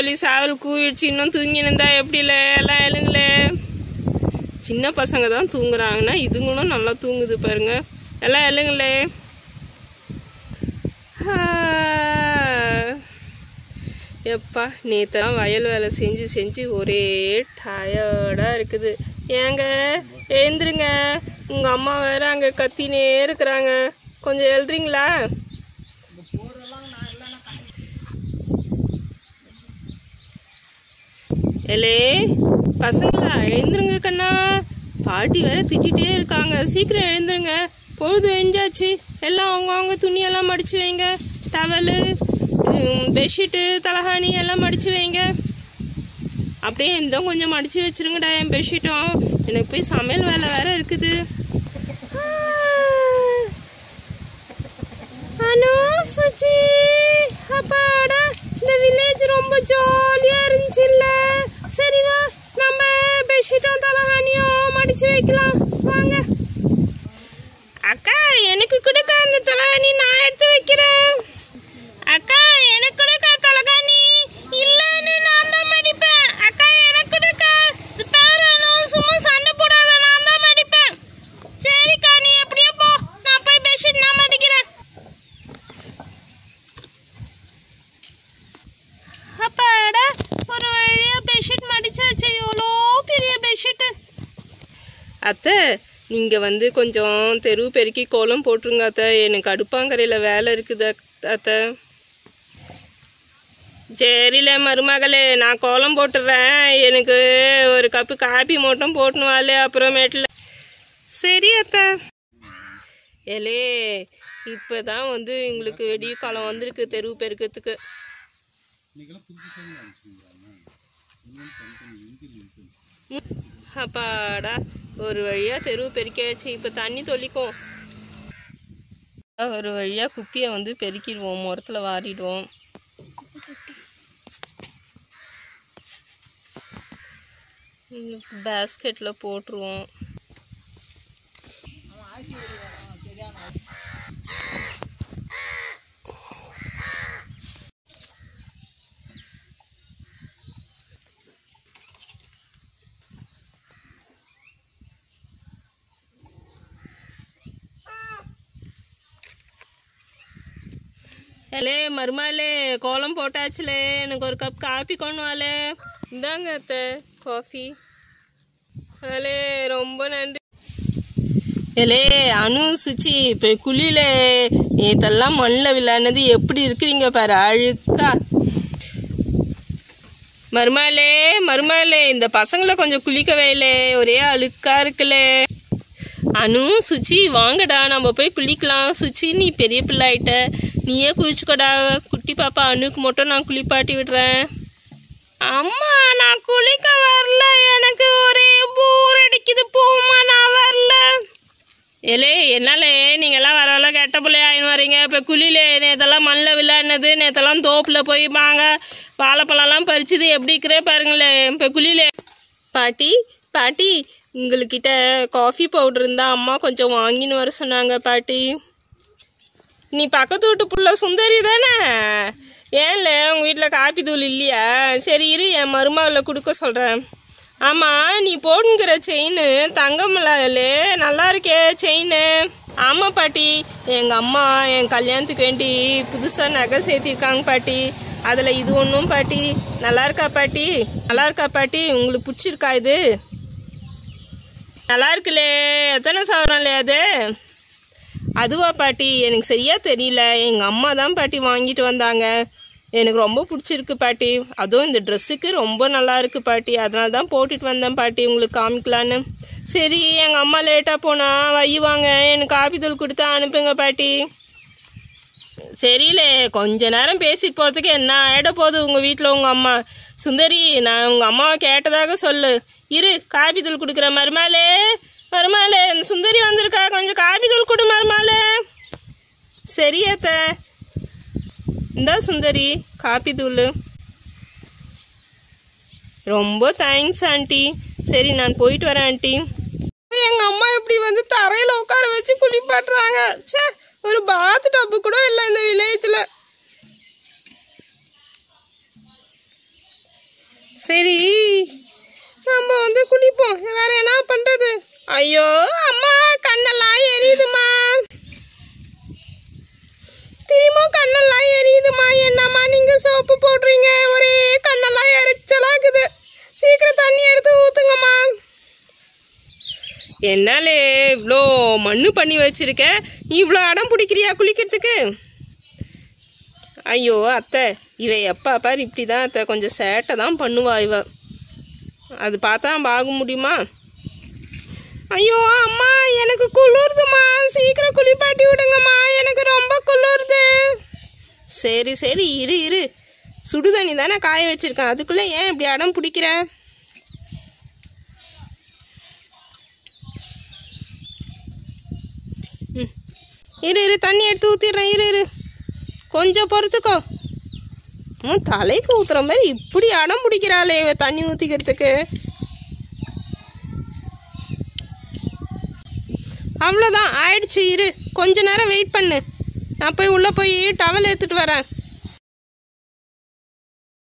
கோழி சாவல் கூவிடுச்சு இன்னும் தூங்கினிருந்தா எப்படில எல்லாம் எழுங்களே சின்ன பசங்க தான் தூங்குறாங்கன்னா இதுங்களும் நல்லா தூங்குது பாருங்க எல்லாம் எழுங்களே ஆ. எப்பா நேத்தெல்லாம் வயல் வேலை செஞ்சு செஞ்சு ஒரே டயர்டாக இருக்குது ஏங்க எழுந்துருங்க உங்கள் அம்மா வேற அங்கே கத்தினே இருக்கிறாங்க கொஞ்சம் எழுதுறீங்களா எலே பசங்களா எழுந்துருங்க கண்ணா பாட்டி வேற திட்டிகிட்டே இருக்காங்க சீக்கிரம் எழுந்துருங்க பொழுது எழுந்தாச்சு எல்லாம் அவங்கவுங்க துணியெல்லாம் மடிச்சு வைங்க டவலு பெட்ஷீட்டு தலகாணி எல்லாம் மடிச்சு வைங்க அப்படியே இந்த கொஞ்சம் மடிச்சு வச்சிருங்கடா என் பெட்ஷீட்டும் எனக்கு போய் சமையல் வேலை வேற இருக்குது அனு சுச்சி அப்பாடா இந்த வில்லேஜ் ரொம்ப ஜாலியா இருந்துச்சுல்ல சரி வா நம்ம பெட்ஷீட்டும் தலகாணியும் மடிச்சு வைக்கலாம் வாங்க அக்கா எனக்கு கொடுக்க அந்த தலகாணி நான் எடுத்து வைக்கிறேன் அக்கா எனக்கு கொடுக்க தலகாணி இல்லன்னு நான் தான் மடிப்பேன் அக்கா எனக்கு கொடுக்க பேரனும் சும்மா சண்டை போடாத நான் தான் மடிப்பேன் சரிக்கா நீ எப்படியோ போ நான் போய் பெட்ஷீட் நான் மடிக்கிறேன் அப்பாடா ஒரு வழியா பெட்ஷீட் மடிச்சாச்சு எவ்வளோ பெரிய பெட்ஷீட்டு அத்தை நீங்கள் வந்து கொஞ்சம் தெரு பெருக்கி கோலம் போட்டுருங்க அத்தை எனக்கு அடுப்பாங்கரையில் வேலை இருக்குது அத்- அத்தை சரில மருமகளே நான் கோலம் போட்டுடுறேன் எனக்கு ஒரு கப்பு காப்பி மட்டும் போட்டுனுவாளே அப்புறமேட்டில் சரி அத்தை ஏலே இப்போ தான் வந்து எங்களுக்கு வெடிய காலம் வந்திருக்கு தெரு பெருக்கிறதுக்கு அப்பாடா ஒரு வழியா தெருவு பெருக்கியாச்சு இப்போ தண்ணி தொளிக்கும் ஒரு வழியா குப்பியை வந்து பெருக்கிடுவோம் முரத்தில் வாரிடுவோம் பேஸ்கெட்டில் போட்டுருவோம் ஏலே மருமாலே கோலம் போட்டாச்சுலே எனக்கு ஒரு கப் காப்பி கொண்டு வாலே இந்தாங்க அத்தை காஃபி அலே ரொம்ப நன்றி ஏலே அனு சுச்சி இப்போ குழியில நேத்தெல்லாம் மண்ணில் விளையாடுனது எப்படி இருக்கிறீங்க பாரு அழுக்கா மருமாலே மருமாலே இந்த பசங்களை கொஞ்சம் குளிக்க வைலே ஒரே அழுக்கா இருக்குல்லே அனு சுச்சி வாங்கடா நம்ம போய் குளிக்கலாம் சுச்சி நீ பெரிய பிள்ளை ஆயிட்ட நீயே குளிச்சுக்கோடா குட்டி பாப்பா அனுக்கு மட்டும் நான் குளிப்பாட்டி விடுறேன் அம்மா நான் குளிக்க வரல எனக்கு ஒரே போர் அடிக்குது போம்மா நான் வரல ஏலே என்னால நீங்கெல்லாம் வரவல கெட்ட பிள்ளைய ஆயின்னு வரீங்க இப்போ குளியில நேத்தெல்லாம் மண்ணில் விளையாடினது நேத்தெல்லாம் தோப்பில் போய் வாங்க வாழைப்பழம்லாம் பறிச்சது எப்படி இருக்கிறே பாருங்களேன் இப்போ குளியில பாட்டி பாட்டி உங்கள்கிட்ட காஃபி பவுடர் இருந்தா அம்மா கொஞ்சம் வாங்கின்னு வர சொன்னாங்க பாட்டி நீ பக்கத்து வீட்டு புள்ள சுந்தரி தானே ஏன்ல உங்கள் வீட்டில் காப்பி தூள் இல்லையா சரி இரு என் மருமகளை கொடுக்க சொல்கிறேன் ஆமாம் நீ போட்டுங்கிற செயின் தங்கமில்லே நல்லா இருக்கே செயின் ஆமாம் பாட்டி எங்கள் அம்மா என் கல்யாணத்துக்கு வேண்டி புதுசாக நகை சேர்த்திருக்காங்க பாட்டி அதில் இது ஒன்றும் பாட்டி நல்லா இருக்கா பாட்டி நல்லா இருக்கா பாட்டி உங்களுக்கு பிடிச்சிருக்கா இது நல்லா இருக்குல்லே எத்தனை சவரம்ல அது அதுவா பாட்டி எனக்கு சரியா தெரியல எங்கள் அம்மா தான் பாட்டி வாங்கிட்டு வந்தாங்க எனக்கு ரொம்ப பிடிச்சிருக்கு பாட்டி அதுவும் இந்த ட்ரெஸ்ஸுக்கு ரொம்ப நல்லா இருக்கு பாட்டி அதனால தான் போட்டுட்டு வந்தேன் பாட்டி உங்களுக்கு காமிக்கலான்னு சரி எங்கள் அம்மா லேட்டாக போனா வையுவாங்க எனக்கு காப்பி தூள் கொடுத்து அனுப்புங்க பாட்டி சரியில்ல கொஞ்ச நேரம் பேசிட்டு போகிறதுக்கு என்ன ஆகிட போகுது உங்கள் வீட்டில் உங்கள் அம்மா சுந்தரி நான் உங்கள் அம்மாவை கேட்டதாக சொல்லு இரு காப்பி தூள் கொடுக்குற மருமாளே மருமாளே இந்த சுந்தரி வந்திருக்கா கொஞ்சம் காப்பி தூள் கொடு மருமாளே சரி அத்தை இந்தா சுந்தரி காப்பி தூள் ரொம்ப தேங்க்ஸ் ஆண்டி சரி நான் போயிட்டு வரேன் ஆண்டி எங்க அம்மா இப்படி வந்து தரையில உட்கார வச்சு குளிப்பாட்டுறாங்க ச்சே ஒரு பாத் டப்பு கூட இல்லை இந்த வில்லேஜ்ல சரி நம்ம வந்து குளிப்போம் வேற என்ன பண்றது ஐயோ அம்மா கண்ணெல்லாம் எரியுதுமா திரும்ப கண்ணெல்லாம் எரியுதுமா என்னம்மா நீங்க சோப்பு போடுறீங்க ஒரே கண்ணெல்லாம் எரிச்சலாக்குது சீக்கிரம் தண்ணி எடுத்து ஊத்துங்கம்மா என்னாலே இவ்வளோ மண்ணு பண்ணி வச்சிருக்க நீ இவ்வளோ அடம் பிடிக்கிறியா குளிக்கிறதுக்கு ஐயோ அத்தை இவ எப்பா பாரு இப்படி தான் அத்தை கொஞ்சம் சேட்டை தான் பண்ணுவா இவ அது பார்த்தா நம்ம ஆக முடியுமா ஐயோ அம்மா எனக்கு குளிருதுமா சீக்கிரம் குளிப்பாட்டி விடுங்கம்மா எனக்கு ரொம்ப குளிருது சரி சரி இரு இரு சுடுதண்ணி தானே காய வச்சிருக்கேன் அதுக்குள்ளே ஏன் இப்படி அடம் பிடிக்கிற ம். இரு இரு தண்ணி எடுத்து ஊற்றிடுறேன் இரு இரு கொஞ்சம் பொறுத்துக்கோ உன் தலைக்கு ஊத்துற மாதிரி இப்படி அடம் பிடிக்கிறாளே இவ தண்ணி ஊற்றிக்கிறதுக்கு அவ்வளோதான் ஆயிடுச்சு இரு கொஞ்ச நேரம் வெயிட் பண்ணு நான் போய் உள்ளே போய் டவல் எடுத்துட்டு வரேன்